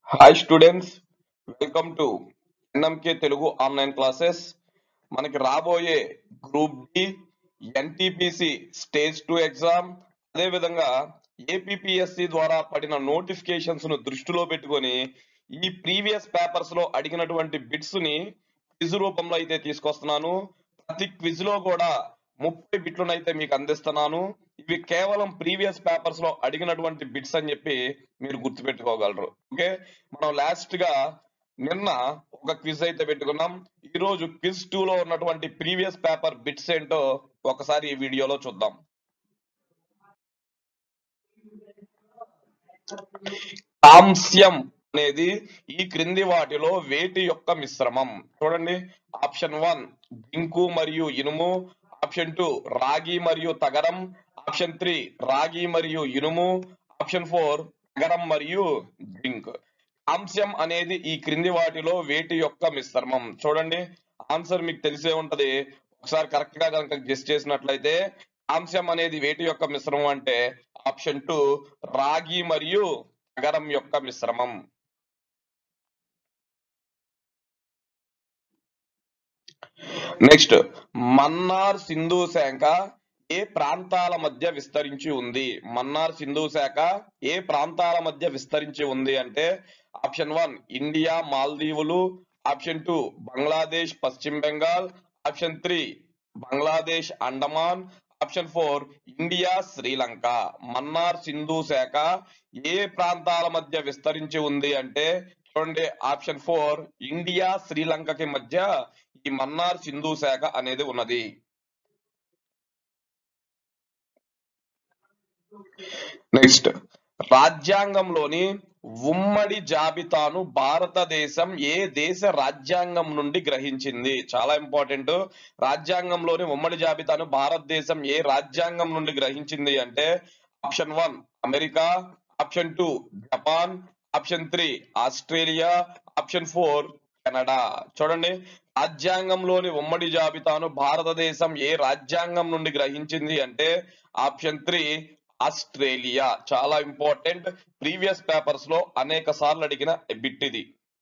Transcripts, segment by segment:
hi students welcome to N M K Telugu online classes మనకి రాబోయే group D NTPC stage two exam అదేవిధంగా APPSC ద్వారా పడిన నోటిఫికేషన్స్ ను దృష్టిలో పెట్టుకొని ఈ ప్రీవియస్ పేపర్స్ లో అడిగినటువంటి బిట్స్ ని క్విజ్ రూపంలో అయితే తీసుకొస్తున్నాను ప్రతి క్విజ్ లో కూడా ముప్పై బిట్లను అయితే మీకు అందిస్తున్నాను ఇవి కేవలం ప్రీవియస్ పేపర్స్ లో అడిగినటువంటి బిట్స్ అని చెప్పి మీరు గుర్తుపెట్టుకోగలరు ఓకే మనం లాస్ట్ గా నిన్న ఒక క్విజ్ అయితే పెట్టుకున్నాం ఈ రోజు క్విజ్ టూ లో ఉన్నటువంటి ప్రీవియస్ పేపర్ బిట్స్ ఏంటో ఒకసారి ఈ వీడియోలో చూద్దాం కాంస్యం అనేది ఈ క్రింది వాటిలో వేటి యొక్క మిశ్రమం చూడండి ఆప్షన్ వన్ జింకు మరియు ఇనుము ఆప్షన్ టూ రాగి మరియు తగరం ఆప్షన్ త్రీ రాగి మరియు ఇనుము ఆప్షన్ ఫోర్ తగరం మరియు జింక్ కాంస్యం అనేది ఈ క్రింది వాటిలో వేటి యొక్క మిశ్రమం చూడండి ఆన్సర్ మీకు తెలిసే ఉంటది ఒకసారి కరెక్ట్ గా కనుక గెస్ట్ చేసినట్లయితే కాంస్యం అనేది వేటి యొక్క మిశ్రమం అంటే ఆప్షన్ టూ రాగి మరియు తగరం యొక్క మిశ్రమం నెక్స్ట్ మన్నార్ సింధు శాఖ ఏ ప్రాంతాల మధ్య విస్తరించి ఉంది మన్నార్ సింధు శాఖ ఏ ప్రాంతాల మధ్య విస్తరించి ఉంది అంటే ఆప్షన్ వన్ ఇండియా మాల్దీవులు ఆప్షన్ టూ బంగ్లాదేశ్ పశ్చిమ Bengal option three Bangladesh Andaman option four India Sri Lanka Mannar సింధు శాఖ ఏ ప్రాంతాల మధ్య విస్తరించి ఉంది అంటే చూడండి ఆప్షన్ ఫోర్ ఇండియా శ్రీలంకకి మధ్య ఈ మన్నార్ సింధు శాఖ అనేది ఉన్నది నెక్స్ట్ రాజ్యాంగంలోని ఉమ్మడి జాబితాను భారతదేశం ఏ దేశ రాజ్యాంగం నుండి గ్రహించింది చాలా ఇంపార్టెంట్ రాజ్యాంగంలోని ఉమ్మడి జాబితాను భారతదేశం ఏ రాజ్యాంగం నుండి గ్రహించింది అంటే option one America option two Japan option three Australia option four Canada చూడండి రాజ్యాంగంలోని ఉమ్మడి జాబితాను భారతదేశం ఏ రాజ్యాంగం నుండి గ్రహించింది అంటే ఆప్షన్ త్రీ ఆస్ట్రేలియా చాలా ఇంపార్టెంట్ ప్రీవియస్ పేపర్స్ లో అనేక సార్లు అడిగిన బిట్ ఇది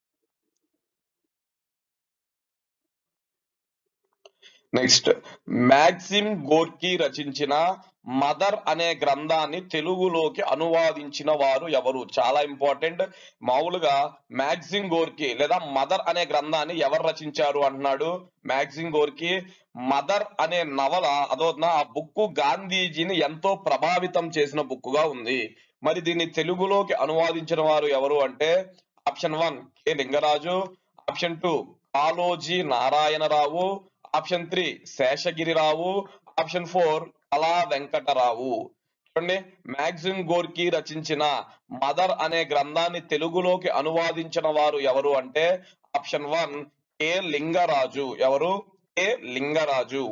నెక్స్ట్ మ్యాక్సిమ్ గోర్కీ రచించిన మదర్ అనే గ్రంథాన్ని తెలుగులోకి అనువాదించిన వారు ఎవరు చాలా ఇంపార్టెంట్ మామూలుగా మ్యాక్సిమ్ గోర్కీ లేదా మదర్ అనే గ్రంథాన్ని ఎవరు రచించారు అంటున్నాడు మ్యాక్సిమ్ గోర్కీ మదర్ అనే నవల అదో ఆ బుక్ గాంధీజీని ఎంతో ప్రభావితం చేసిన బుక్ గా ఉంది మరి దీన్ని తెలుగులోకి అనువాదించిన వారు ఎవరు అంటే option one K Lingaraju option two Kaloji Narayana Rao option three Seshagiri Rao option four Kala Venkata Rao చూడండి మ్యాగ్జిమ్ గోర్కీ రచించిన మదర్ అనే గ్రంథాన్ని తెలుగులోకి అనువాదించిన వారు ఎవరు అంటే ఆప్షన్ వన్ కె లింగరాజు ఎవరు కె లింగరాజు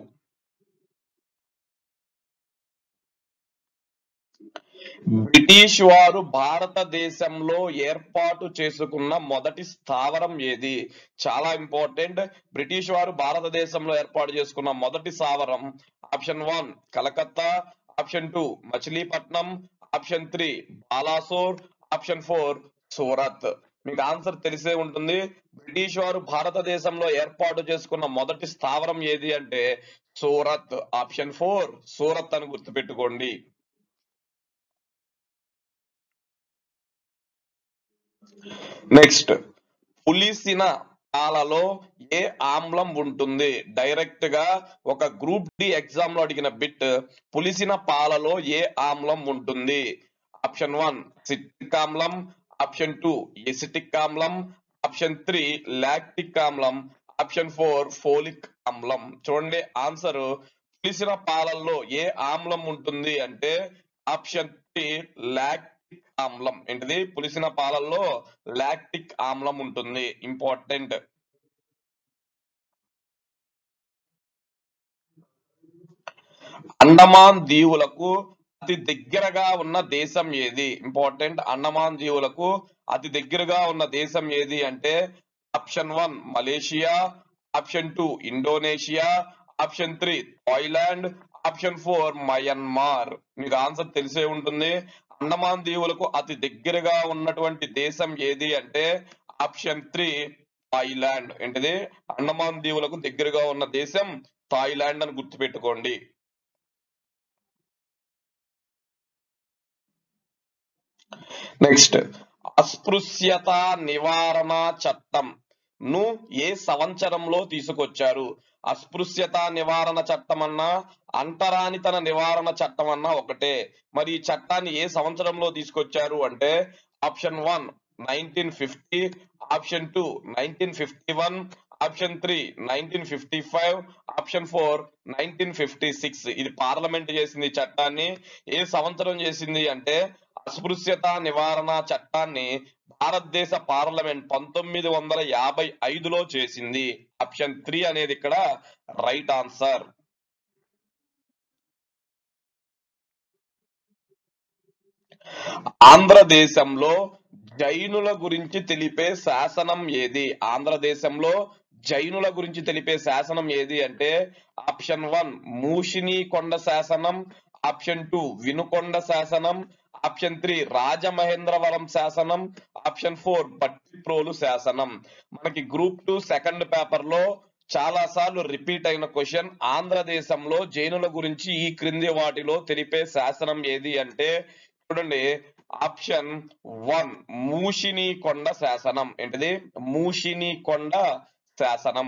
బ్రిటిష్ వారు భారతదేశంలో ఏర్పాటు చేసుకున్న మొదటి స్థావరం ఏది చాలా ఇంపార్టెంట్ బ్రిటిష్ వారు భారతదేశంలో ఏర్పాటు చేసుకున్న మొదటి స్థావరం option one Calcutta option two Machilipatnam option three Balasore option four Surat మీకు ఆన్సర్ తెలిసే ఉంటుంది బ్రిటిష్ వారు భారతదేశంలో ఏర్పాటు చేసుకున్న మొదటి స్థావరం ఏది అంటే సూరత్ ఆప్షన్ ఫోర్ సూరత్ అని గుర్తుపెట్టుకోండి నెక్స్ట్ పులిసిన పాలలో ఏ ఆమ్లం ఉంటుంది డైరెక్ట్ గా ఒక గ్రూప్ డి ఎగ్జామ్ లో అడిగిన బిట్ పులిసిన పాలలో ఏ ఆమ్లం ఉంటుంది ఆప్షన్ వన్ సిట్రిక్ ఆమ్లం ఆప్షన్ టూ ఎసిటిక్ ఆమ్లం ఆప్షన్ త్రీ లాక్టిక్ ఆమ్లం ఆప్షన్ ఫోర్ ఫోలిక్ ఆమ్లం చూడండి ఆన్సర్ పులిసిన పాలల్లో ఏ ఆమ్లం ఉంటుంది అంటే ఆప్షన్ త్రీ లాక్ ఆమ్లం ఏంటిది పులిసిన పాలల్లో లాక్టిక్ ఆమ్లం ఉంటుంది ఇంపార్టెంట్ అండమాన్ దీవులకు అతి దగ్గరగా ఉన్న దేశం ఏది ఇంపార్టెంట్ అండమాన్ దీవులకు అతి దగ్గరగా ఉన్న దేశం ఏది అంటే option one Malaysia option two Indonesia option three Thailand option four Myanmar మీకు ఆన్సర్ తెలిసే ఉంటుంది అండమాన్ దీవులకు అతి దగ్గరగా ఉన్నటువంటి దేశం ఏది అంటే ఆప్షన్ త్రీ థాయిలాండ్ ఏంటిది అండమాన్ దీవులకు దగ్గరగా ఉన్న దేశం థాయిలాండ్ అని గుర్తుపెట్టుకోండి నెక్స్ట్ అస్పృశ్యత నివారణ చట్టం ను ఏ సంవత్సరంలో తీసుకొచ్చారు అస్పృశ్యత నివారణ చట్టం అన్నా అంటరానితన నివారణ చట్టం అన్నా ఒకటే మరి ఈ చట్టాన్ని ఏ సంవత్సరంలో తీసుకొచ్చారు అంటే option one nineteen fifty option two nineteen fifty one option three nineteen fifty five option four nineteen fifty six ఇది పార్లమెంట్ చేసింది ఈ చట్టాన్ని ఏ సంవత్సరం చేసింది అంటే అస్పృశ్యత నివారణ చట్టాన్ని భారతదేశ పార్లమెంట్ పంతొమ్మిది వందల యాభై ఐదులో చేసింది ఆప్షన్ త్రీ అనేది ఇక్కడ రైట్ ఆన్సర్ ఆంధ్రదేశంలో జైనుల గురించి తెలిపే శాసనం ఏది ఆంధ్రదేశంలో జైనుల గురించి తెలిపే శాసనం ఏది అంటే ఆప్షన్ వన్ మూషిని కొండ శాసనం ఆప్షన్ టూ వినుకొండ శాసనం ఆప్షన్ త్రీ రాజమహేంద్రవరం శాసనం ఆప్షన్ ఫోర్ బట్టిప్రోలు శాసనం మనకి గ్రూప్ టూ సెకండ్ పేపర్ లో చాలా సార్లు రిపీట్ అయిన క్వశ్చన్ ఆంధ్రదేశంలో జైనుల గురించి ఈ క్రింది వాటిలో తెలిపే శాసనం ఏది అంటే చూడండి ఆప్షన్ వన్ మూషిని కొండ శాసనం ఏంటిది మూషిని కొండ శాసనం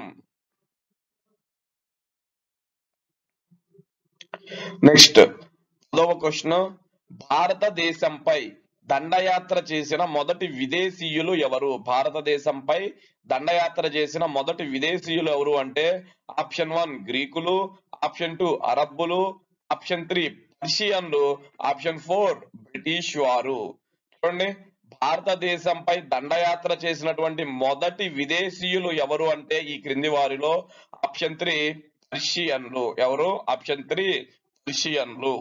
నెక్స్ట్ పదవ క్వశ్చన్ భారతదేశంపై దండయాత్ర చేసిన మొదటి విదేశీయులు ఎవరు భారతదేశంపై దండయాత్ర చేసిన మొదటి విదేశీయులు ఎవరు అంటే ఆప్షన్ వన్ గ్రీకులు ఆప్షన్ టూ అరబ్బులు ఆప్షన్ త్రీ పర్షియన్లు ఆప్షన్ ఫోర్ బ్రిటిష్ వారు చూడండి భారతదేశంపై దండయాత్ర చేసినటువంటి మొదటి విదేశీయులు ఎవరు అంటే ఈ క్రింది వారిలో ఆప్షన్ త్రీ పర్షియన్లు ఎవరు ఆప్షన్ త్రీ పర్షియన్లు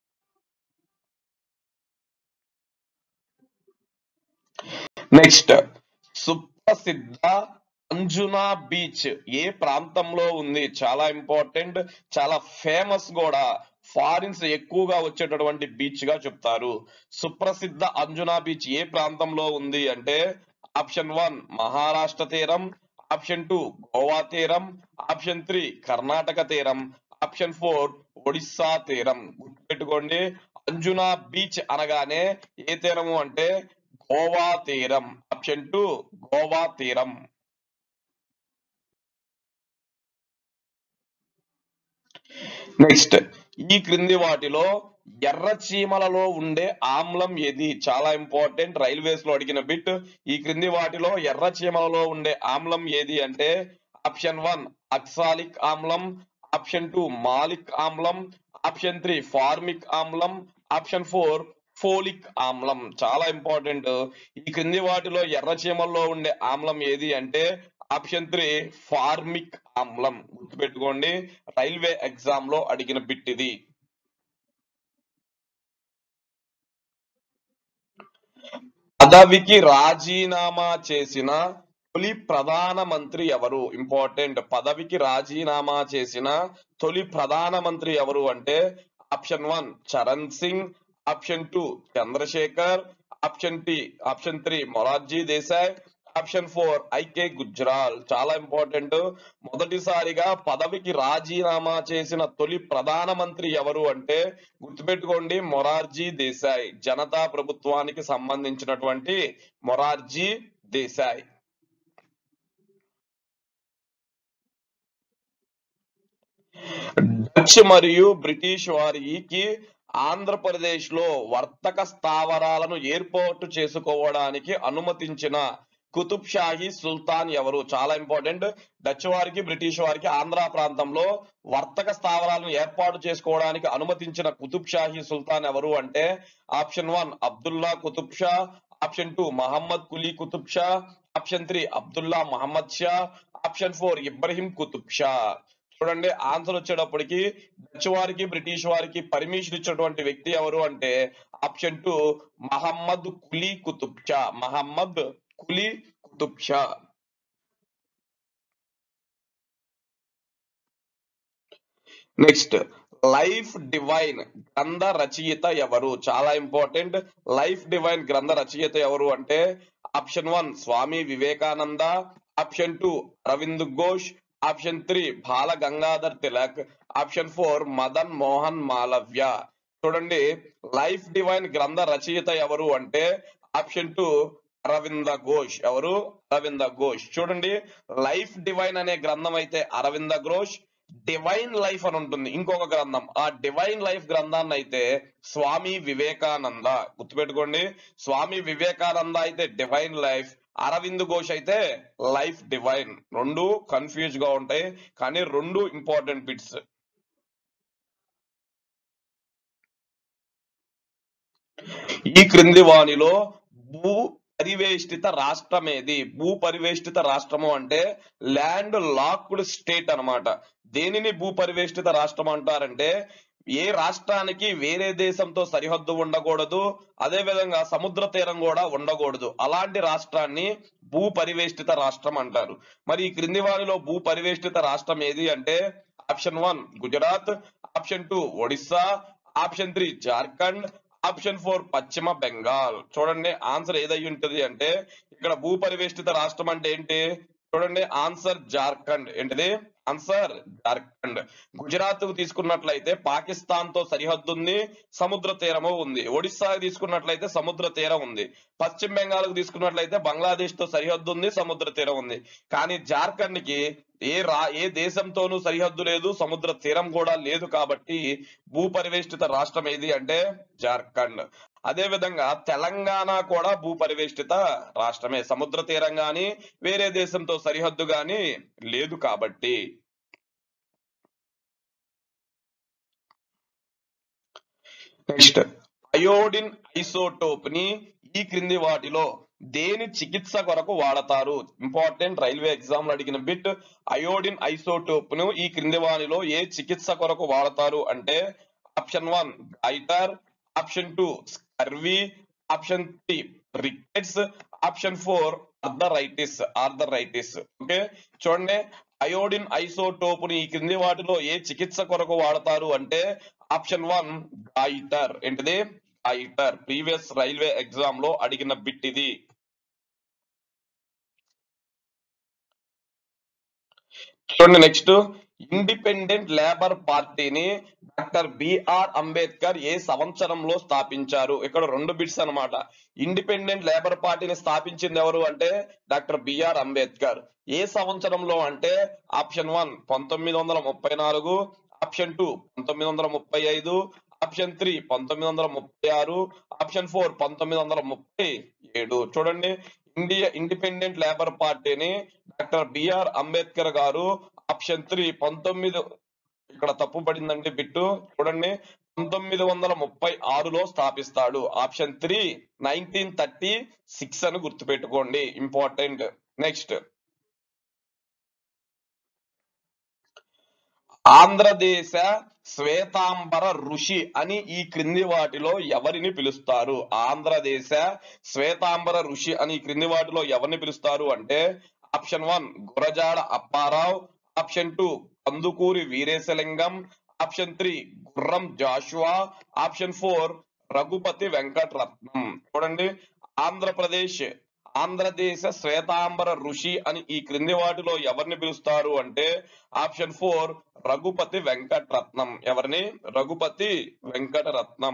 నెక్స్ట్ సుప్రసిద్ధ అంజునా బీచ్ ఏ ప్రాంతంలో ఉంది చాలా ఇంపార్టెంట్ చాలా ఫేమస్ కూడా ఫారిన్స్ ఎక్కువగా వచ్చేటటువంటి బీచ్ గా చెప్తారు సుప్రసిద్ధ అంజునా బీచ్ ఏ ప్రాంతంలో ఉంది అంటే ఆప్షన్ వన్ మహారాష్ట్ర తీరం ఆప్షన్ టూ గోవా తీరం ఆప్షన్ త్రీ కర్ణాటక తీరం ఆప్షన్ ఫోర్ ఒడిస్సా తీరం గుర్తుపెట్టుకోండి అంజునా బీచ్ అనగానే ఏ తీరము అంటే గోవా తీరం ఆప్షన్ టూ గోవా తీరం నెక్స్ట్ ఈ క్రింది వాటిలో ఎర్ర చీమలలో ఉండే ఆమ్లం ఏది చాలా ఇంపార్టెంట్ రైల్వేస్ లో అడిగిన బిట్ ఈ క్రింది వాటిలో ఎర్ర చీమలలో ఉండే ఆమ్లం ఏది అంటే ఆప్షన్ వన్ అక్సాలిక్ ఆమ్లం ఆప్షన్ టూ మాలిక్ ఆమ్లం ఆప్షన్ త్రీ ఫార్మిక్ ఆమ్లం ఆప్షన్ ఫోర్ ఫోలిక్ ఆమ్లం చాలా ఇంపార్టెంట్ ఈ క్రింది వాటిలో ఎర్ర చీమల్లో ఉండే ఆమ్లం ఏది అంటే ఆప్షన్ త్రీ ఫార్మిక్ ఆమ్లం గుర్తుపెట్టుకోండి రైల్వే ఎగ్జామ్ లో అడిగిన బిట్ ఇది పదవికి రాజీనామా చేసిన తొలి ప్రధానమంత్రి ఎవరు ఇంపార్టెంట్ పదవికి రాజీనామా చేసిన తొలి ప్రధానమంత్రి ఎవరు అంటే option one Charan Singh option two Chandrashekhar option T option three Morarji Desai option four I K Gujral చాలా ఇంపార్టెంట్ మొదటిసారిగా పదవికి రాజీనామా చేసిన తొలి ప్రధానమంత్రి ఎవరు అంటే గుర్తుపెట్టుకోండి మొరార్జీ దేశాయ్ జనతా ప్రభుత్వానికి సంబంధించినటువంటి మొరార్జీ దేశాయ్ డచ్ మరియు బ్రిటిష్ వారికి ఆంధ్రప్రదేశ్ లో వర్తక స్థావరాలను ఏర్పాటు చేసుకోవడానికి అనుమతించిన కుతుబ్ షాహీ సుల్తాన్ ఎవరు చాలా ఇంపార్టెంట్ డచ్ వారికి బ్రిటిష్ వారికి ఆంధ్ర ప్రాంతంలో వర్తక స్థావరాలను ఏర్పాటు చేసుకోవడానికి అనుమతించిన కుతుబ్ షాహీ సుల్తాన్ ఎవరు అంటే option one Abdullah Qutub Shah option two Mohammed Quli Qutub Shah option three Abdullah Mohammed Shah option four Ibrahim Qutub Shah చూడండి ఆన్సర్ వచ్చేటప్పటికి డచ్ వారికి బ్రిటిష్ వారికి పర్మిషన్ ఇచ్చినటువంటి వ్యక్తి ఎవరు అంటే option two Mohammed Quli Qutub Shah Mohammed Quli Qutub Shah next life divine గ్రంథ రచయిత ఎవరు చాలా ఇంపార్టెంట్ లైఫ్ డివైన్ గ్రంథ రచయిత ఎవరు అంటే option one Swami Vivekananda option two Aravind Ghosh option three Bala Gangadhar Tilak option four Madan Mohan Malaviya చూడండి లైఫ్ డివైన్ గ్రంథ రచయిత ఎవరు అంటే ఆప్షన్ టూ అరవింద ఘోష్ ఎవరు అరవింద ఘోష్ చూడండి లైఫ్ డివైన్ అనే గ్రంథం అయితే అరవింద ఘోష్ డివైన్ లైఫ్ అని ఉంటుంది ఇంకొక గ్రంథం ఆ డివైన్ లైఫ్ గ్రంథాన్ని అయితే స్వామి వివేకానంద గుర్తుపెట్టుకోండి స్వామి వివేకానంద అయితే డివైన్ లైఫ్ అరవింద్ ఘోష్ అయితే లైఫ్ డివైన్ రెండు కన్ఫ్యూజ్ గా ఉంటాయి కానీ రెండు ఇంపార్టెంట్ బిట్స్ ఈ క్రింది వాణిలో భూ పరివేష్టిత రాష్ట్రం ఏది భూ పరివేష్టిత రాష్ట్రము అంటే ల్యాండ్ లాక్డ్ స్టేట్ అన్నమాట దేనిని భూ పరివేష్టిత రాష్ట్రం అంటారంటే ఏ రాష్ట్రానికి వేరే దేశంతో సరిహద్దు ఉండకూడదు అదే విధంగా సముద్ర తీరం కూడా ఉండకూడదు అలాంటి రాష్ట్రాన్ని భూ పరివేష్టిత రాష్ట్రం అంటారు మరి ఈ క్రింది వారిలో భూ పరివేష్టిత రాష్ట్రం ఏది అంటే option one Gujarat option two Odisha option three Jharkhand option four పశ్చిమ బెంగాల్ చూడండి ఆన్సర్ ఏదై ఉంటది అంటే ఇక్కడ భూ పరివేష్టిత రాష్ట్రం అంటే ఏంటి చూడండి ఆన్సర్ జార్ఖండ్ ఏంటిది ఆన్సర్ జార్ఖండ్ గుజరాత్ కు తీసుకున్నట్లయితే పాకిస్తాన్ తో సరిహద్దు ఉంది సముద్ర తీరము ఉంది ఒడిస్సా తీసుకున్నట్లయితే సముద్ర తీరం ఉంది పశ్చిమ బెంగాల్ కు తీసుకున్నట్లయితే బంగ్లాదేశ్ తో సరిహద్దు ఉంది సముద్ర తీరం ఉంది కానీ జార్ఖండ్ కి ఏ రా ఏ దేశంతోనూ సరిహద్దు లేదు సముద్ర తీరం కూడా లేదు కాబట్టి భూ పరివేష్టిత రాష్ట్రం ఏది అంటే జార్ఖండ్ అదే విధంగా తెలంగాణ కూడా భూ పరివేష్టిత రాష్ట్రమే సముద్ర తీరం గాని వేరే దేశంతో సరిహద్దు గాని లేదు కాబట్టి నెక్స్ట్ అయోడిన్ ఐసోటోప్ ని ఈ క్రింది వాటిలో దేని చికిత్స కొరకు వాడతారు ఇంపార్టెంట్ రైల్వే ఎగ్జామ్ లో అడిగిన బిట్ అయోడిన్ ఐసోటోప్ ను ఈ క్రింది వానిలో ఏ చికిత్స కొరకు వాడతారు అంటే option one goitre option two scurvy option three rickets option four arthritis arthritis okay చూడండి అయోడిన్ ఐసోటోప్ ని ఈ క్రింది వాటిలో ఏ చికిత్స కొరకు వాడతారు అంటే ఆప్షన్ వన్ గాయిటర్ ఏంటిది గాయిటర్ ప్రీవియస్ రైల్వే ఎగ్జామ్ లో అడిగిన బిట్ ఇది చూడండి నెక్స్ట్ ఇండిపెండెంట్ లేబర్ పార్టీని డాక్టర్ బిఆర్ అంబేద్కర్ ఏ సంవత్సరంలో స్థాపించారు ఇక్కడ రెండు బిట్స్ అన్నమాట ఇండిపెండెంట్ లేబర్ పార్టీని స్థాపించింది ఎవరు అంటే డాక్టర్ బిఆర్ అంబేద్కర్ ఏ సంవత్సరంలో అంటే ఆప్షన్ వన్ పంతొమ్మిది వందల ముప్పై నాలుగు ఆప్షన్ టూ పంతొమ్మిది వందల ముప్పై ఐదు ఆప్షన్ త్రీ పంతొమ్మిది వందల ముప్పై ఆరు ఆప్షన్ ఫోర్ పంతొమ్మిది వందల ముప్పై ఏడు చూడండి ఇండియా ఇండిపెండెంట్ లేబర్ పార్టీని డాక్టర్ బిఆర్ అంబేద్కర్ గారు ఆప్షన్ త్రీ పంతొమ్మిది ఇక్కడ తప్పు పడిందండి బిట్టు చూడండి పంతొమ్మిది వందల ముప్పై ఆరులో స్థాపిస్తాడు option three nineteen thirty six అని గుర్తుపెట్టుకోండి ఇంపార్టెంట్ నెక్స్ట్ ఆంధ్రదేశ శ్వేతాంబర ఋషి అని ఈ క్రింది వాటిలో ఎవరిని పిలుస్తారు ఆంధ్రదేశ శ్వేతాంబర ఋషి అని ఈ క్రింది వాటిలో ఎవరిని పిలుస్తారు అంటే option one Gurajada Apparao option two Kandukuri Veeresalingam option three Gurram Jashuva option four Raghupathi Venkataratnam చూడండి ఆంధ్రప్రదేశ్ ఆంధ్రదేశ శ్వేతాంబర ఋషి అని ఈ క్రింది వాటిలో ఎవరిని పిలుస్తారు అంటే ఆప్షన్ ఫోర్ రఘుపతి వెంకటరత్నం ఎవరిని రఘుపతి వెంకటరత్నం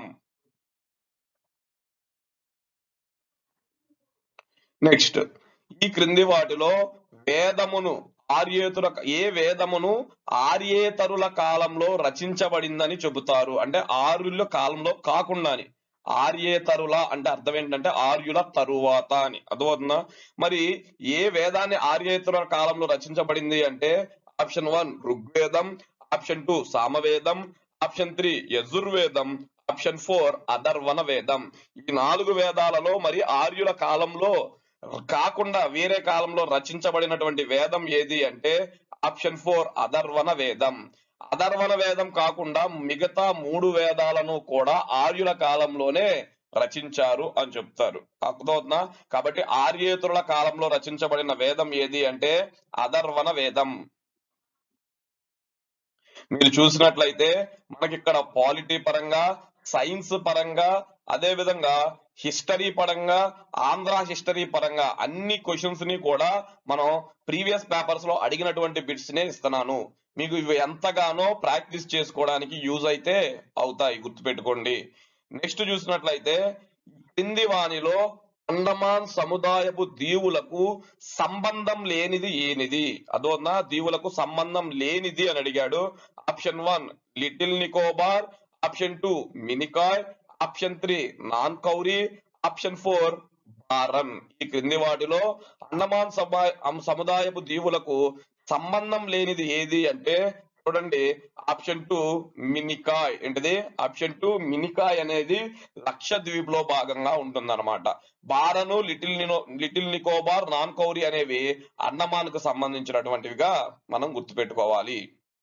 నెక్స్ట్ ఈ క్రింది వాటిలో వేదమును ఆర్యేతుల ఏ వేదమును ఆర్యేతరుల కాలంలో రచించబడిందని చెబుతారు అంటే ఆర్యుల కాలంలో కాకుండాని ఆర్యేతరుల అంటే అర్థం ఏంటంటే ఆర్యుల తరువాత అని అర్థమవుతుందా మరి ఏ వేదాన్ని ఆర్యేతరుల కాలంలో రచించబడింది అంటే ఆప్షన్ వన్ ఋగ్వేదం ఆప్షన్ టూ సామవేదం ఆప్షన్ త్రీ యజుర్వేదం ఆప్షన్ ఫోర్ అధర్వణ వేదం ఈ నాలుగు వేదాలలో మరి ఆర్యుల కాలంలో కాకుండా వేరే కాలంలో రచించబడినటువంటి వేదం ఏది అంటే ఆప్షన్ ఫోర్ అధర్వణ వేదం అధర్వణ వేదం కాకుండా మిగతా మూడు వేదాలను కూడా ఆర్యుల కాలంలోనే రచించారు అని చెప్తారు అర్థమవుతుందా కాబట్టి ఆర్యేతుల కాలంలో రచించబడిన వేదం ఏది అంటే అధర్వణ వేదం మీరు చూసినట్లయితే మనకి ఇక్కడ పాలిటీ పరంగా సైన్స్ పరంగా అదే విధంగా హిస్టరీ పరంగా ఆంధ్ర హిస్టరీ పరంగా అన్ని క్వశ్చన్స్ ని కూడా మనం ప్రీవియస్ పేపర్స్ లో అడిగినటువంటి బిట్స్ నే ఇస్తున్నాను మీకు ఇవి ఎంతగానో ప్రాక్టీస్ చేసుకోవడానికి యూజ్ అయితే అవుతాయి గుర్తుపెట్టుకోండి నెక్స్ట్ చూసినట్లయితే కింది వానిలో అండమాన్ సముదాయపు దీవులకు సంబంధం లేనిది ఏనిది అదోనా దీవులకు సంబంధం లేనిది అని అడిగాడు option one little Nicobar option two Minicoy option three Nancowry option four barren ఈ క్రింది వాటిలో అండమాన్ సభా సముదాయపు దీవులకు సంబంధం లేనిది ఏది అంటే చూడండి ఆప్షన్ టూ మినికాయ్ ఏంటిది ఆప్షన్ టూ మినికాయ్ అనేది లక్షద్వీప్ లో భాగంగా ఉంటుందన్నమాట బారను లిటిల్ నినో లిటిల్ నికోబార్ నాన్ కౌరీ అనేవి అండమాన్ కు సంబంధించినటువంటివిగా మనం గుర్తుపెట్టుకోవాలి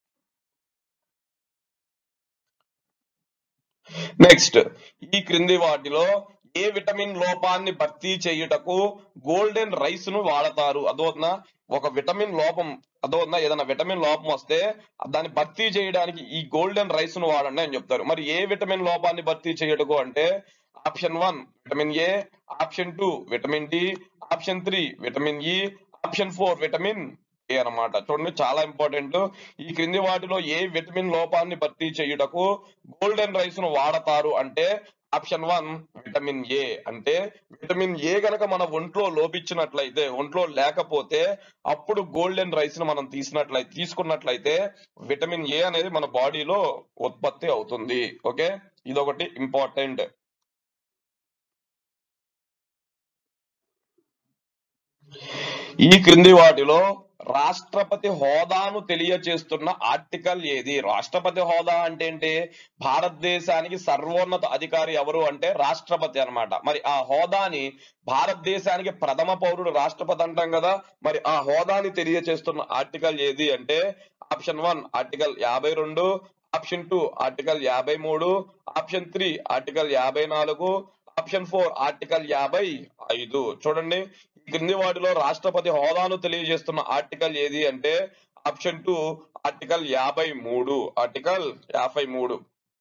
నెక్స్ట్ ఈ క్రింది వాటిలో ఏ విటమిన్ లోపాన్ని భర్తీ చేయుటకు గోల్డెన్ రైస్ ను వాడతారు అదోనా ఒక విటమిన్ లోపం అదోనా ఏదైనా విటమిన్ లోపం వస్తే దాన్ని భర్తీ చేయడానికి ఈ గోల్డెన్ రైస్ ను వాడండి అని చెప్తారు మరి ఏ విటమిన్ లోపాన్ని భర్తీ చేయుటకు అంటే option one vitamin A option two vitamin D option three vitamin E option four vitamin A అన్నమాట చూడండి చాలా ఇంపార్టెంట్ ఈ క్రింది వాటిలో ఏ విటమిన్ లోపాన్ని భర్తీ చేయుటకు గోల్డెన్ రైస్ ను వాడతారు అంటే ఆప్షన్ వన్ విటమిన్ ఏ అంటే విటమిన్ ఏ గనక మన ఒంట్లో లోపించినట్లయితే ఒంట్లో లేకపోతే అప్పుడు గోల్డెన్ రైస్ ను మనం తీసినట్లయితే తీసుకున్నట్లయితే విటమిన్ ఏ అనేది మన బాడీలో ఉత్పత్తి అవుతుంది ఓకే ఇదొకటి ఇంపార్టెంట్ ఈ క్రింది వాటిలో రాష్ట్రపతి హోదాను తెలియచేస్తున్న ఆర్టికల్ ఏది రాష్ట్రపతి హోదా అంటే ఏంటి భారతదేశానికి సర్వోన్నత అధికారి ఎవరు అంటే రాష్ట్రపతి అన్నమాట మరి ఆ హోదాని భారతదేశానికి ప్రథమ పౌరుడు రాష్ట్రపతి అంటాం కదా మరి ఆ హోదాని తెలియచేస్తున్న ఆర్టికల్ ఏది అంటే ఆప్షన్ వన్ ఆర్టికల్ యాభై రెండు ఆప్షన్ టూ ఆర్టికల్ యాభై మూడు ఆప్షన్ త్రీ ఆర్టికల్ యాభై నాలుగు ఆప్షన్ ఫోర్ ఆర్టికల్ యాభై ఐదు చూడండి ఈ క్రింది వాటిలో రాష్ట్రపతి హోదాను తెలియజేస్తున్న ఆర్టికల్ ఏది అంటే ఆప్షన్ టూ ఆర్టికల్ యాభై మూడు ఆర్టికల్ యాభై మూడు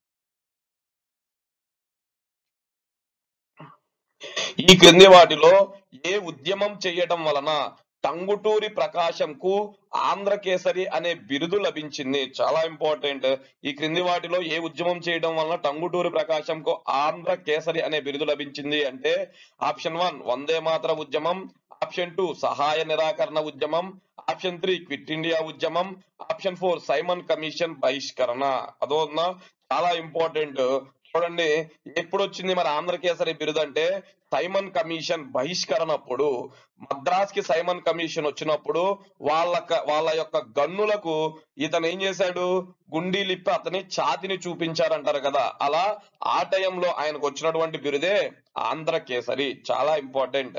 ఈ క్రింది వాటిలో ఏ ఉద్యమం చేయటం వలన టంగుటూరి ప్రకాశంకు ఆంధ్రకేసరి అనే బిరుదు లభించింది చాలా ఇంపార్టెంట్ ఈ క్రింది వాటిలో ఏ ఉద్యమం చేయడం వలన టంగుటూరి ప్రకాశంకు ఆంధ్ర కేసరి అనే బిరుదు లభించింది అంటే ఆప్షన్ వన్ వందే మాతర ఉద్యమం ఆప్షన్ టూ సహాయ నిరాకరణ ఉద్యమం ఆప్షన్ త్రీ క్విట్ ఇండియా ఉద్యమం ఆప్షన్ ఫోర్ సైమన్ కమిషన్ బహిష్కరణ అదోనా చాలా ఇంపార్టెంట్ చూడండి ఎప్పుడు వచ్చింది మన ఆంధ్రకేసరి బిరుదు అంటే సైమన్ కమిషన్ బహిష్కరణ అప్పుడు మద్రాస్ కి సైమన్ కమిషన్ వచ్చినప్పుడు వాళ్ళ వాళ్ళ యొక్క గన్నులకు ఇతను ఏం చేశాడు గుండీ లిప్పి అతని ఛాతిని చూపించారంటారు కదా అలా ఆ టైంలో ఆయనకు వచ్చినటువంటి బిరుదే ఆంధ్రకేసరి చాలా ఇంపార్టెంట్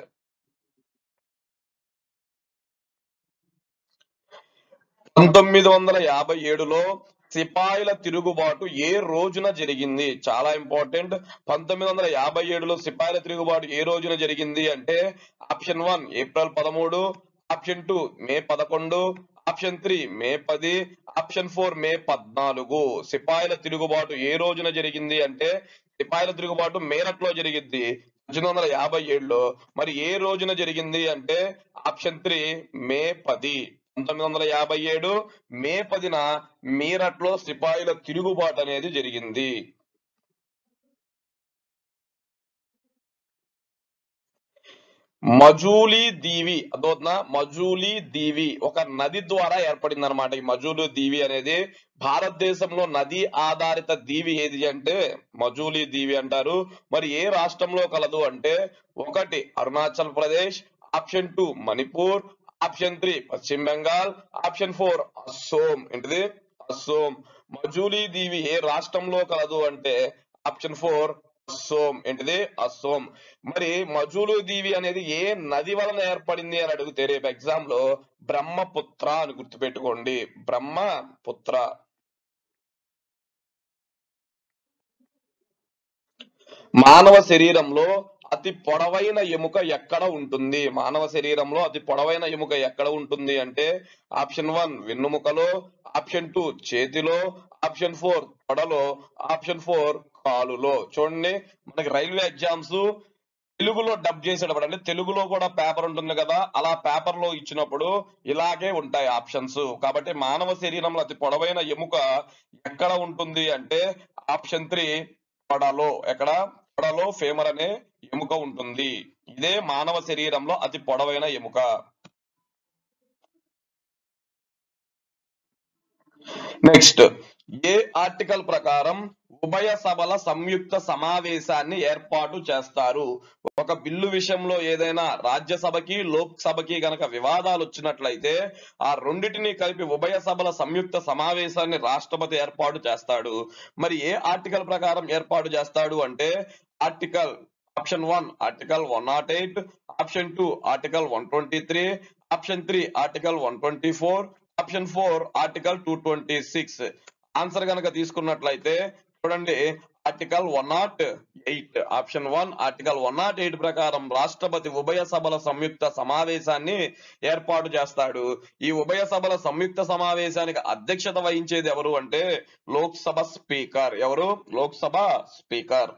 పంతొమ్మిది వందల యాభై ఏడులో సిపాయిల తిరుగుబాటు ఏ రోజున జరిగింది చాలా ఇంపార్టెంట్ పంతొమ్మిది వందల యాభై ఏడులో సిపాయిల తిరుగుబాటు ఏ రోజున జరిగింది అంటే ఆప్షన్ వన్ ఏప్రిల్ పదమూడు ఆప్షన్ టూ మే పదకొండు ఆప్షన్ త్రీ మే పది ఆప్షన్ ఫోర్ మే పద్నాలుగు సిపాయిల తిరుగుబాటు ఏ రోజున జరిగింది అంటే సిపాయిల తిరుగుబాటు మేరట్లో జరిగింది పద్దెనిమిది వందల యాభై ఏడులో మరి ఏ రోజున జరిగింది అంటే ఆప్షన్ త్రీ మే పది పంతొమ్మిది వందల యాభై ఏడు మే పదిన మీరట్లో సిపాయిల తిరుగుబాటు అనేది జరిగింది మజూలీ దీవి అదోనా మజూలీ దీవి ఒక నది ద్వారా ఏర్పడింది అనమాట ఈ మజూలీ దీవి అనేది భారతదేశంలో నది ఆధారిత దీవి ఏది అంటే మజూలీ దీవి అంటారు మరి ఏ రాష్ట్రంలో కలదు అంటే ఒకటి Arunachal Pradesh option two Manipur option three పశ్చిమ బెంగాల్ ఆప్షన్ ఫోర్ అస్సోం ఏంటిది అస్సోం మజూలీ దీవి ఏ రాష్ట్రంలో కలదు అంటే ఆప్షన్ ఫోర్ అస్సోం ఏంటిది అస్సోం మరి మజూలు దీవి అనేది ఏ నది వలన ఏర్పడింది అని అడిగితే రేపు ఎగ్జామ్ లో బ్రహ్మపుత్ర అని గుర్తుపెట్టుకోండి బ్రహ్మపుత్ర మానవ శరీరంలో అతి పొడవైన ఎముక ఎక్కడ ఉంటుంది మానవ శరీరంలో అతి పొడవైన ఎముక ఎక్కడ ఉంటుంది అంటే ఆప్షన్ వన్ వెన్నుముకలో ఆప్షన్ టూ చేతిలో ఆప్షన్ ఫోర్ తొడలో ఆప్షన్ ఫోర్ కాలులో చూడండి మనకి రైల్వే ఎగ్జామ్స్ తెలుగులో డబ్ చేసేటప్పుడు అంటే తెలుగులో కూడా పేపర్ ఉంటుంది కదా అలా పేపర్ లో ఇచ్చినప్పుడు ఇలాగే ఉంటాయి ఆప్షన్స్ కాబట్టి మానవ శరీరంలో అతి పొడవైన ఎముక ఎక్కడ ఉంటుంది అంటే ఆప్షన్ త్రీ తొడలో ఎక్కడ తొడలో ఫేమర్ అనే ఎముక ఉంటుంది ఇదే మానవ శరీరంలో అతి పొడవైన ఎముక నెక్స్ట్ ఏ ఆర్టికల్ ప్రకారం ఉభయ సభల సంయుక్త సమావేశాన్ని ఏర్పాటు చేస్తారు ఒక బిల్లు విషయంలో ఏదైనా రాజ్యసభకి లోక్సభకి గనక వివాదాలు వచ్చినట్లయితే ఆ రెండిటిని కలిపి ఉభయ సభల సంయుక్త సమావేశాన్ని రాష్ట్రపతి ఏర్పాటు చేస్తాడు మరి ఏ ఆర్టికల్ ప్రకారం ఏర్పాటు చేస్తాడు అంటే article option one article one not eight option two article one twenty three option three article one twenty four option four article two twenty six answer కనుక తీసుకున్నట్లయితే చూడండి article one not eight option one article one not eight ప్రకారం రాష్ట్రపతి ఉభయ సభల సంయుక్త సమావేశాన్ని ఏర్పాటు చేస్తాడు ఈ ఉభయ సభల సంయుక్త సమావేశానికి అధ్యక్షత వహించేది ఎవరు అంటే లోక్సభ స్పీకర్ ఎవరు లోక్సభ స్పీకర్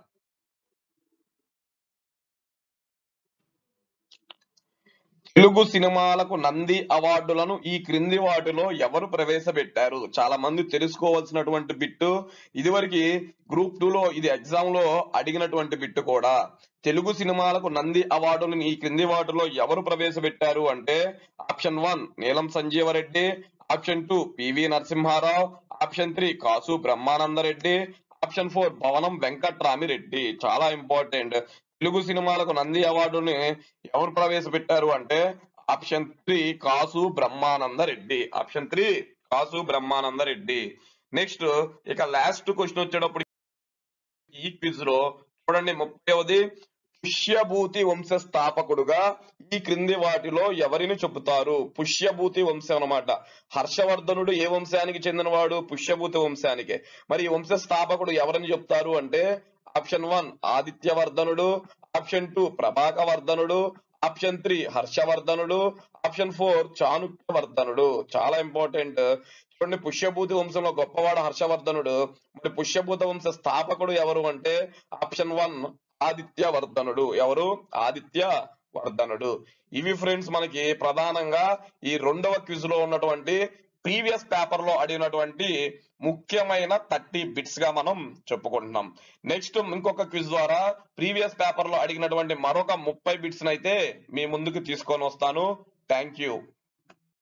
తెలుగు సినిమాలకు నంది అవార్డులను ఈ క్రింది వాటిలో ఎవరు ప్రవేశపెట్టారు చాలా మంది తెలుసుకోవాల్సినటువంటి బిట్టు ఇదివరకు గ్రూప్ టూ లో ఇది ఎగ్జామ్ లో అడిగినటువంటి బిట్టు కూడా తెలుగు సినిమాలకు నంది అవార్డులను ఈ క్రింది వాటిలో ఎవరు ప్రవేశపెట్టారు అంటే option one Neelam Sanjeeva Reddy option two P V Narasimha Rao option three Kasu Brahmananda Reddy option four Bhavanam Venkatrami Reddy చాలా ఇంపార్టెంట్ తెలుగు సినిమాలకు నంది అవార్డుని ఎవరు ప్రవేశపెట్టారు అంటే option three Kasu Brahmananda Reddy option three Kasu Brahmananda Reddy next ఇక లాస్ట్ క్వశ్చన్ వచ్చేటప్పుడు ఈ క్విజ్ లో చూడండి ముప్పైవది పుష్యభూతి వంశ స్థాపకుడుగా ఈ క్రింది వాటిలో ఎవరిని చెబుతారు పుష్యభూతి వంశం అన్నమాట హర్షవర్ధనుడు ఏ వంశానికి చెందినవాడు పుష్యభూతి వంశానికి మరి ఈ వంశ స్థాపకుడు ఎవరిని చెప్తారు అంటే ఆప్షన్ వన్ ఆదిత్యవర్ధనుడు ఆప్షన్ టూ ప్రభాకవర్ధనుడు ఆప్షన్ త్రీ హర్షవర్ధనుడు ఆప్షన్ ఫోర్ చాణుక్యవర్ధనుడు చాలా ఇంపార్టెంట్ చూడండి పుష్యభూతి వంశంలో గొప్పవాడు హర్షవర్ధనుడు మరి పుష్యభూత వంశ స్థాపకుడు ఎవరు అంటే ఆప్షన్ వన్ ఆదిత్యవర్ధనుడు ఎవరు ఆదిత్య వర్ధనుడు ఇవి ఫ్రెండ్స్ మనకి ప్రధానంగా ఈ రెండవ క్విజ్ లో ఉన్నటువంటి ప్రీవియస్ పేపర్ లో అడిగినటువంటి ముఖ్యమైన థర్టీ బిట్స్ గా మనం చెప్పుకుంటున్నాం నెక్స్ట్ ఇంకొక క్విజ్ ద్వారా ప్రీవియస్ పేపర్ లో అడిగినటువంటి మరొక ముప్పై బిట్స్ అయితే మీ ముందుకు తీసుకొని వస్తాను థ్యాంక్ యూ